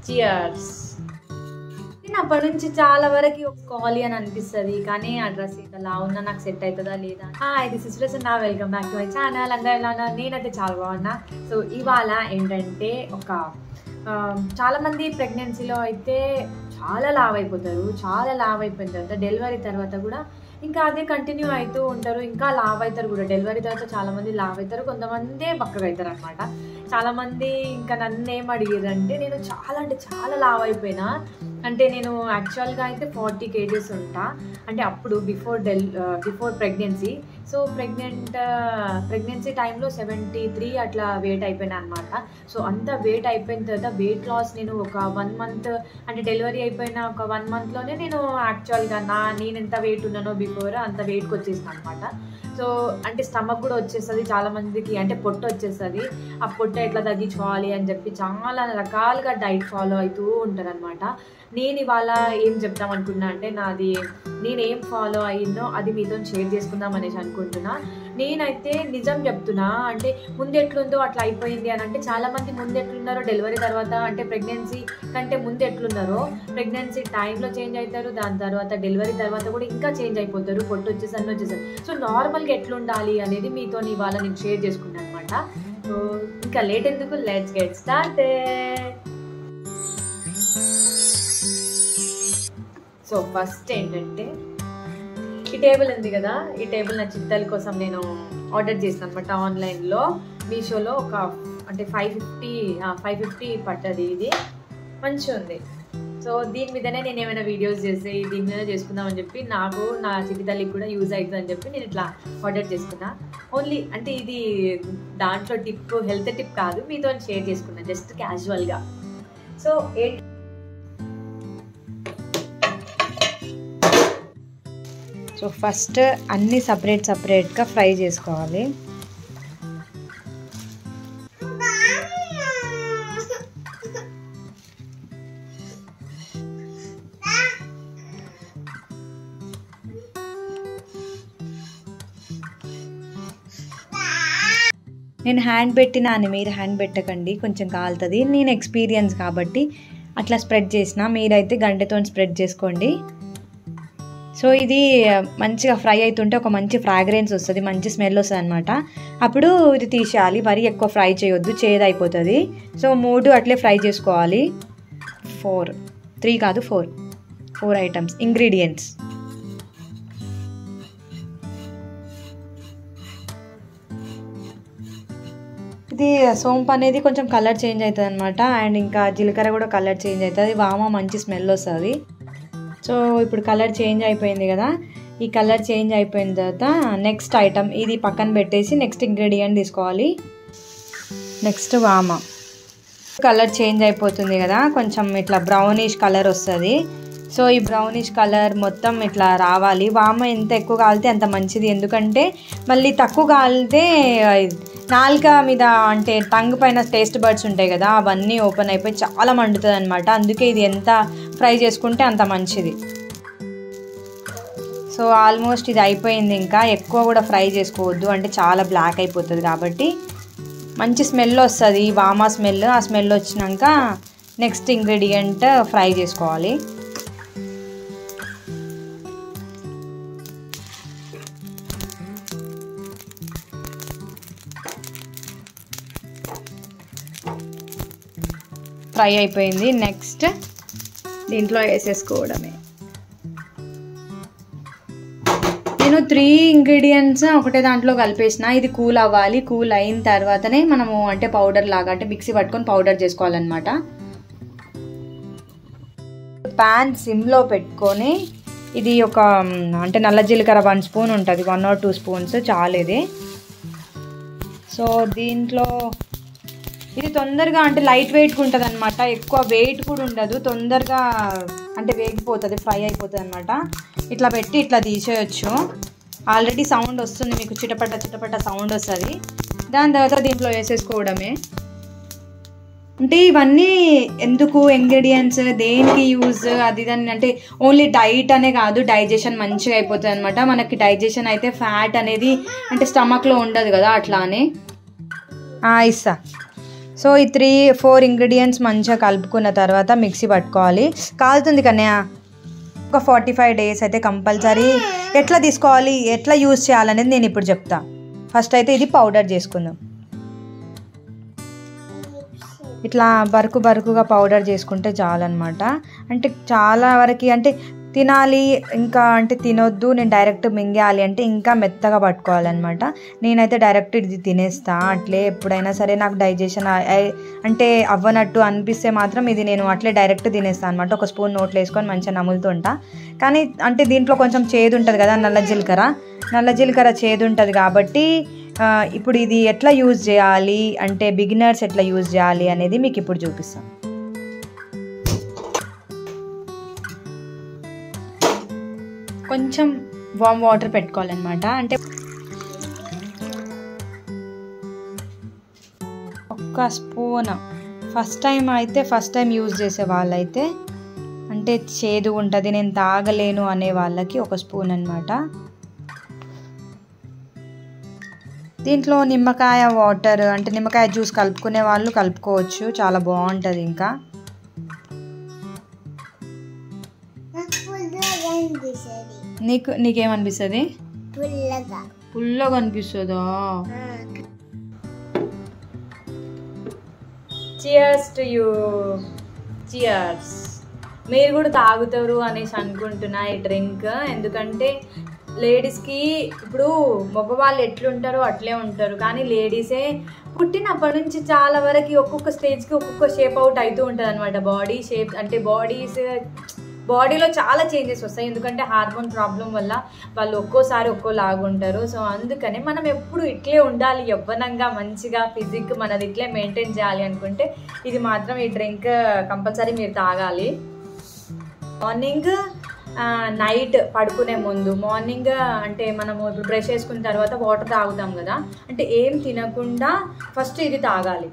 cheers నేను అప్పటి నుంచి చాలా వరకు కావాలి అని అనిపిస్తుంది కానీ ఆ డ్రెస్ ఇలా ఉన్నా నాకు సెట్ అవుతుందా లేదా హాయ్ దిస్ ఇస్ ప్రెసెంట్ నా welcome back to my channel అందరూ ఎలా ఉన్నారు నేనైతే చాలా బాగున్నా సో ఇవాళ ఏంటంటే ఒక ఆ, చాలా మంది ప్రెగ్నెన్సీలో అయితే చాలా లావ్ అయిపోతారు చాలా లావ్ అయిపోయిన తర్వాత డెలివరీ తర్వాత కూడా ఇంకా అదే కంటిన్యూ అవుతూ ఉంటారు ఇంకా లావ్ అవుతారు కూడా డెలివరీ తర్వాత చాలా మంది లావ్ అవుతారు కొంతమందే బక్కగా అవుతారు అనమాట చాలా మంది ఇంకా నన్ను ఏం అడిగారంటే నేను చాలా అంటే చాలా లావ్ అయిపోయినా అంటే నేను యాక్చువల్గా అయితే ఫార్టీ కేజెస్ ఉంటా అంటే అప్పుడు బిఫోర్ డెల్ before pregnancy so pregnant pregnancy టైంలో సెవెంటీ త్రీ అట్లా వెయిట్ అయిపోయినా అనమాట సో అంత వెయిట్ అయిపోయిన తర్వాత వెయిట్ లాస్ నేను ఒక వన్ మంత్ అంటే డెలివరీ అయిపోయిన ఒక వన్ మంత్లోనే నేను యాక్చువల్గా నా నేను ఎంత వెయిట్ ఉన్నానో బిఫోర్ అంత వెయిట్కి వచ్చేసిన అనమాట సో అంటే స్టమక్ కూడా వచ్చేస్తుంది చాలా మందికి అంటే పొట్ట వచ్చేస్తుంది ఆ పొట్ట ఎట్లా తగ్గించుకోవాలి అని చెప్పి చాలా రకాలుగా డైట్ ఫాలో అవుతూ ఉంటారనమాట నేను ఇవాళ ఏం చెప్తాం అనుకున్నా అంటే నాది నేను ఏం ఫాలో అయ్యిందో అది మీతో షేర్ చేసుకుందాం అనేసి అనుకుంటున్నా నేనైతే నిజం చెప్తున్నా అంటే ముందు ఎట్లుందో అట్లా అయిపోయింది అని అంటే చాలా మంది ముందు ఎట్లున్నారో డెలివరీ తర్వాత అంటే ప్రెగ్నెన్సీ కంటే ముందు ఎట్లున్నారో ప్రెగ్నెన్సీ టైంలో చేంజ్ అవుతారు దాని తర్వాత డెలివరీ తర్వాత కూడా ఇంకా చేంజ్ అయిపోతారు పొట్టు వచ్చేసి అన్నీ వచ్చేసారు సో నార్మల్గా ఎట్లుండాలి అనేది మీతో ఇవాళ నేను షేర్ చేసుకున్నాను అనమాట సో ఇంకా లేట్ ఎందుకు let's get started so first ఏంటంటే ఈ టేబుల్ ఉంది కదా ఈ టేబుల్ నా చిట్టాల కోసం నేను ఆర్డర్ చేసాను అనమాట ఆన్లైన్లో మీషోలో ఒక అంటే ఫైవ్ ఫిఫ్టీ ఫైవ్ ఫిఫ్టీ పట్టది ఇది మంచిగా ఉంది సో దీని మీదనే నేను ఏమైనా వీడియోస్ చేసి దీని మీద చేసుకుందామని చెప్పి నాకు నా చిట్టి తల్లికి కూడా యూజ్ అవుతుంది అని చెప్పి నేను ఇట్లా ఆర్డర్ చేసుకున్నా ఓన్లీ అంటే ఇది దాంట్లో టిప్ హెల్త్ టిప్ కాదు మీతో షేర్ చేసుకున్నా జస్ట్ క్యాజువల్గా సో ఏంటి సో ఫస్ట్ అన్ని సపరేట్ సపరేట్గా ఫ్రై చేసుకోవాలి నేను హ్యాండ్ పెట్టినా అని మీరు హ్యాండ్ పెట్టకండి కొంచెం కాలుతుంది నేను ఎక్స్పీరియన్స్ కాబట్టి అట్లా స్ప్రెడ్ చేసిన మీరైతే గంటతో స్ప్రెడ్ చేసుకోండి సో ఇది మంచిగా ఫ్రై అవుతుంటే ఒక మంచి ఫ్రాగ్రెన్స్ వస్తుంది మంచి స్మెల్ వస్తుంది అనమాట అప్పుడు ఇది తీసేయాలి మరీ ఎక్కువ ఫ్రై చేయొద్దు చేదు అయిపోతుంది సో మూడు అట్లే ఫ్రై చేసుకోవాలి ఫోర్ త్రీ కాదు ఫోర్ ఫోర్ ఐటమ్స్ ఇంగ్రీడియంట్స్ ఇది సోంపు అనేది కొంచెం కలర్ చేంజ్ అవుతుంది అనమాట అండ్ ఇంకా జీలకర్ర కూడా కలర్ చేంజ్ అవుతుంది వామ మంచి స్మెల్ వస్తుంది సో ఇప్పుడు కలర్ చేంజ్ అయిపోయింది కదా ఈ కలర్ చేంజ్ అయిపోయిన తర్వాత నెక్స్ట్ ఐటమ్ ఇది పక్కన పెట్టేసి నెక్స్ట్ ఇంగ్రీడియంట్ తీసుకోవాలి నెక్స్ట్ వామ కలర్ చేంజ్ అయిపోతుంది కదా కొంచెం ఇట్లా బ్రౌనిష్ కలర్ వస్తుంది సో ఈ బ్రౌనిష్ కలర్ మొత్తం ఇట్లా రావాలి వామ ఎంత ఎక్కువ కాలితే అంత మంచిది ఎందుకంటే మళ్ళీ తక్కువ కాలితే నాలుక మీద అంటే టంగ్ పైన టేస్ట్ బర్డ్స్ ఉంటాయి కదా అవన్నీ ఓపెన్ అయిపోయి చాలా మండుతుంది అనమాట అందుకే ఇది ఎంత ఫ్రై చేసుకుంటే అంత మంచిది సో ఆల్మోస్ట్ ఇది అయిపోయింది ఇంకా ఎక్కువ కూడా ఫ్రై చేసుకోవద్దు అంటే చాలా బ్లాక్ అయిపోతుంది కాబట్టి మంచి స్మెల్ వస్తుంది వామా స్మెల్ ఆ స్మెల్ వచ్చినాక నెక్స్ట్ ఇంగ్రీడియంట్ ఫ్రై చేసుకోవాలి ఫ్రై అయిపోయింది నెక్స్ట్ దీంట్లో వేసేసుకోవడమే నేను త్రీ ఇంగ్రీడియంట్స్ ఒకటే దాంట్లో కలిపేసిన ఇది కూల్ అవ్వాలి కూల్ అయిన తర్వాతనే మనము అంటే పౌడర్ లాగా అంటే మిక్సీ పట్టుకొని పౌడర్ చేసుకోవాలన్నమాట ప్యాన్ సిమ్లో పెట్టుకొని ఇది ఒక అంటే నల్ల జీలకర్ర వన్ స్పూన్ ఉంటుంది వన్ ఆర్ టూ స్పూన్స్ చాలు ఇది సో దీంట్లో ఇది తొందరగా అంటే లైట్ వెయిట్గా ఉంటుంది అనమాట ఎక్కువ వెయిట్ కూడా ఉండదు తొందరగా అంటే వేగిపోతుంది ఫ్రై అయిపోతుంది అనమాట ఇట్లా పెట్టి ఇట్లా తీసేయచ్చు ఆల్రెడీ సౌండ్ వస్తుంది మీకు చిటపట చిటపట సౌండ్ వస్తుంది దాని తర్వాత దీంట్లో వేసేసుకోవడమే అంటే ఇవన్నీ ఎందుకు ఇంగ్రీడియంట్స్ దేనికి యూజ్ అది దాన్ని అంటే ఓన్లీ డైట్ అనే కాదు డైజెషన్ మంచిగా అయిపోతుంది అనమాట మనకి డైజెషన్ అయితే ఫ్యాట్ అనేది అంటే స్టమక్లో ఉండదు కదా అట్లా అని ఆ, ఇస్తా సో ఈ త్రీ ఫోర్ ఇంగ్రీడియంట్స్ మంచిగా కలుపుకున్న తర్వాత మిక్సీ పట్టుకోవాలి కాలుతుంది కన్యా ఒక ఫార్టీ ఫైవ్ డేస్ అయితే కంపల్సరీ ఎట్లా తీసుకోవాలి ఎట్లా యూజ్ చేయాలనేది నేను ఇప్పుడు చెప్తా ఫస్ట్ అయితే ఇది పౌడర్ చేసుకుందాం ఇట్లా బరుకు బరుకుగా పౌడర్ చేసుకుంటే చాలన్నమాట అంటే చాలా వరకు అంటే తినాలి ఇంకా అంటే తినొద్దు నేను డైరెక్ట్ మింగేయాలి అంటే ఇంకా మెత్తగా పట్టుకోవాలన్నమాట నేనైతే డైరెక్ట్ ఇది తినేస్తా అట్లే ఎప్పుడైనా సరే నాకు డైజెషన్ అంటే అవ్వనట్టు అనిపిస్తే మాత్రం ఇది నేను అట్లే డైరెక్ట్ తినేస్తాను అనమాట ఒక స్పూన్ నోట్లో వేసుకొని మంచిగా నములుతుంటా కానీ అంటే దీంట్లో కొంచెం చేదు ఉంటుంది కదా నల్ల జీలకర్ర నల్ల జీలకర్ర చేదు ఉంటుంది కాబట్టి ఆ, ఇప్పుడు ఇది ఎట్లా యూజ్ చేయాలి అంటే బిగినర్స్ ఎట్లా యూజ్ చేయాలి అనేది మీకు ఇప్పుడు చూపిస్తాం కొంచెం వామ్ వాటర్ పెట్టుకోవాలన్నమాట అంటే ఒక్క స్పూన్ ఫస్ట్ టైం అయితే ఫస్ట్ టైం యూజ్ చేసే వాళ్ళైతే అంటే చేదు ఉంటుంది నేను తాగలేను అనే వాళ్ళకి ఒక స్పూన్ అనమాట దీంట్లో నిమ్మకాయ వాటర్ అంటే నిమ్మకాయ జ్యూస్ కలుపుకునే వాళ్ళు కలుపుకోవచ్చు చాలా బాగుంటుంది ఇంకా నాకు పుల్లగా అనిపిస్తుంది నీకు నీకేమనిపిస్తుంది పుల్లగా పుల్లగా అనిపిస్తుందా చియర్స్ టు యూ చియర్స్ మీరు కూడా తాగుతారు అనేసి అనుకుంటున్నా ఈ డ్రింక్ ఎందుకంటే లేడీస్కి ఇప్పుడు మగవాళ్ళు ఎట్లుంటారో అట్లే ఉంటారు కానీ లేడీసే పుట్టినప్పటి నుంచి చాలా వరకు ఒక్కొక్క స్టేజ్కి ఒక్కొక్క షేప్ అవుట్ అవుతూ ఉంటుంది అనమాట బాడీ షేప్ అంటే బాడీస్ బాడీలో చాలా చేంజెస్ వస్తాయి ఎందుకంటే హార్మోన్ ప్రాబ్లం వల్ల వాళ్ళు ఒక్కోసారి ఒక్కోలాగా ఉంటారు సో అందుకని మనం ఎప్పుడు ఇట్లే ఉండాలి యవ్వనంగా మంచిగా ఫిజిక్ మనది ఇట్లే మెయింటైన్ చేయాలి అనుకుంటే ఇది మాత్రం ఈ డ్రింక్ కంపల్సరీ మీరు తాగాలి మార్నింగ్ నైట్ పడుకునే ముందు మార్నింగ్ అంటే మనము ఇప్పుడు బ్రష్ చేసుకున్న తర్వాత వాటర్ తాగుతాం కదా అంటే ఏం తినకుండా ఫస్ట్ ఇది తాగాలి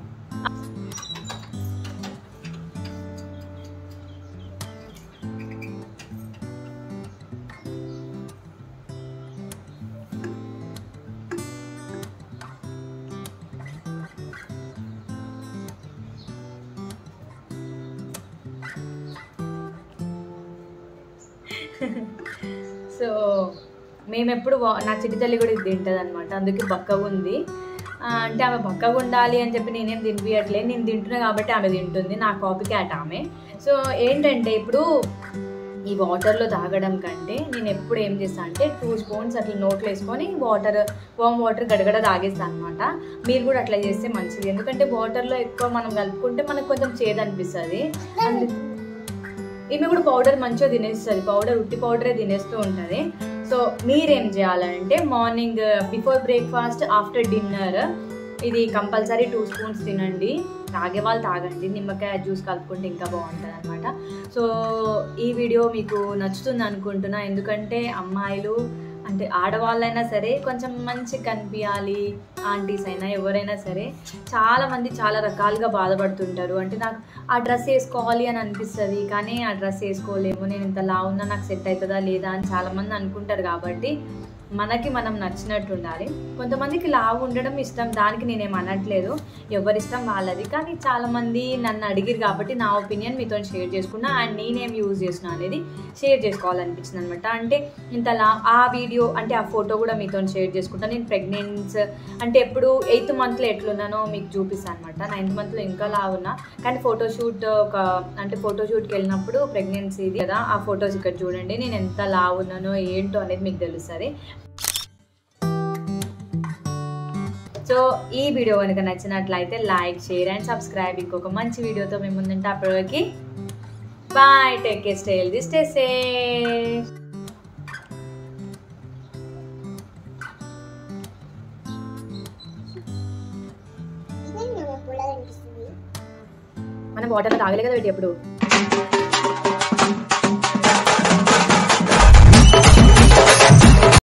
సో మేము ఎప్పుడు వా- నా చిట్టి తల్లి కూడా ఇది తింటుంది అనమాట అందుకే బక్కగా ఉంది ఆ, అంటే ఆమె బక్కగా ఉండాలి అని చెప్పి నేనేం తినిపించట్లేదు నేను తింటున్నా కాబట్టి ఆమె తింటుంది నా కాపీ క్యాట్ ఆమె సో ఏంటంటే ఇప్పుడు ఈ వాటర్లో తాగడం కంటే నేను ఎప్పుడు ఏం చేస్తాను అంటే టూ స్పూన్స్ అట్లా నోట్లో వేసుకొని వాటర్ వామ్ వాటర్ గడగడ తాగేస్తాను అనమాట మీరు కూడా అట్లా చేస్తే మంచిది ఎందుకంటే వాటర్లో ఎక్కువ మనం కలుపుకుంటే మనకు కొంచెం చేదు అనిపిస్తుంది అందుకే ఈమె కూడా పౌడర్ మంచిగా తినేస్తుంది పౌడర్ ఉట్టి పౌడరే తినేస్తూ ఉంటుంది సో మీరేం చేయాలంటే morning before breakfast after dinner ఇది కంపల్సరీ టూ స్పూన్స్ తినండి తాగే వాళ్ళు తాగండి నిమ్మకాయ జ్యూస్ కలుపుకుంటే ఇంకా బాగుంటుంది అనమాట సో ఈ వీడియో మీకు నచ్చుతుంది అనుకుంటున్నా ఎందుకంటే అమ్మాయిలు అంటే ఆడవాళ్ళైనా సరే కొంచెం మంచిగా కనిపించాలి ఆంటీస్ అయినా ఎవరైనా సరే చాలా మంది చాలా రకాలుగా బాధపడుతుంటారు అంటే నాకు ఆ డ్రెస్ వేసుకోవాలి అని అనిపిస్తుంది కానీ ఆ డ్రెస్ వేసుకోలేము నేను ఇంత లా ఉన్నా నాకు సెట్ అవుతుందా లేదా అని చాలామంది అనుకుంటారు కాబట్టి మనకి మనం నచ్చినట్టు ఉండాలి కొంతమందికి లావు ఉండడం ఇష్టం దానికి నేనేం అనట్లేదు ఎవరిష్టం వాళ్ళది కానీ చాలామంది నన్ను అడిగిరు కాబట్టి నా ఒపీనియన్ మీతో షేర్ చేసుకున్నా అండ్ నేనేం యూజ్ చేసిన అనేది షేర్ చేసుకోవాలనిపించింది అనమాట అంటే ఇంత లా ఆ వీడియో అంటే ఆ ఫోటో కూడా మీతో షేర్ చేసుకుంటా నేను ప్రెగ్నెన్స్ అంటే ఎప్పుడు ఎయిత్ మంత్లో ఎట్లున్నానో మీకు చూపిస్తాను అనమాట నైన్త్ మంత్లో ఇంకా లా ఉన్నా కానీ ఫోటోషూట్ ఒక అంటే ఫోటోషూట్కి వెళ్ళినప్పుడు ప్రెగ్నెన్సీది కదా ఆ ఫొటోస్ ఇక్కడ చూడండి నేను ఎంత లా ఉన్నానో ఏంటో అనేది మీకు తెలుస్తుంది సో ఈ వీడియో కనుక నచ్చినట్లయితే లైక్ షేర్ అండ్ సబ్స్క్రైబ్ ఇంకొక మంచి వీడియోతో మేము ముందుంటే అప్పటివరకు bye take care stay healthy stay safe ఇదే నాకు పుల్లగా అనిపిస్తుంది మనం వాటర్ తాగలే కదా వీటి ఎప్పుడు